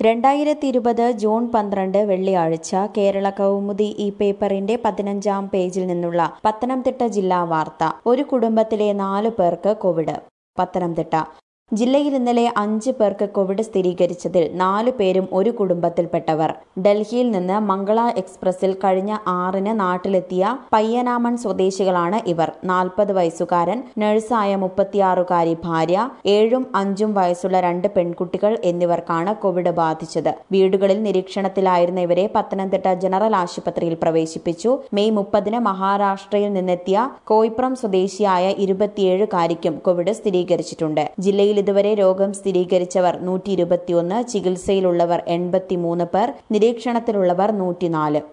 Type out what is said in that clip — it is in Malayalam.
രണ്ടായിരത്തി ഇരുപത് ജൂൺ പന്ത്രണ്ട് വെള്ളിയാഴ്ച കേരള കൗമുദി ഈ പേപ്പറിന്റെ പതിനഞ്ചാം പേജിൽ നിന്നുള്ള പത്തനംതിട്ട ജില്ലാ വാർത്ത ഒരു കുടുംബത്തിലെ നാലു പേർക്ക് കോവിഡ് പത്തനംതിട്ട ജില്ലയിൽ ഇന്നലെ അഞ്ച് പേർക്ക് കോവിഡ് സ്ഥിരീകരിച്ചതിൽ നാലു പേരും ഒരു കുടുംബത്തിൽപ്പെട്ടവർ ഡൽഹിയിൽ നിന്ന് മംഗള എക്സ്പ്രസിൽ കഴിഞ്ഞ ആറിന് നാട്ടിലെത്തിയ പയ്യനാമൺ സ്വദേശികളാണ് ഇവർ നാൽപ്പത് വയസ്സുകാരൻ നഴ്സായ മുപ്പത്തിയാറുകാരി ഭാര്യ ഏഴും അഞ്ചും വയസ്സുള്ള രണ്ട് പെൺകുട്ടികൾ എന്നിവർക്കാണ് കോവിഡ് ബാധിച്ചത് വീടുകളിൽ നിരീക്ഷണത്തിലായിരുന്ന ഇവരെ പത്തനംതിട്ട ജനറൽ ആശുപത്രിയിൽ പ്രവേശിപ്പിച്ചു മെയ് മുപ്പതിന് മഹാരാഷ്ട്രയിൽ നിന്നെത്തിയ കോയിപ്രം സ്വദേശിയായ ഇരുപത്തിയേഴുകാരിക്കും കോവിഡ് സ്ഥിരീകരിച്ചിട്ടുണ്ട് ജില്ലയിൽ ഇതുവരെ രോഗം സ്ഥിരീകരിച്ചവർ നൂറ്റി ഇരുപത്തിയൊന്ന് ചികിത്സയിലുള്ളവർ എൺപത്തിമൂന്ന് പേർ നിരീക്ഷണത്തിലുള്ളവർ നൂറ്റിനാല്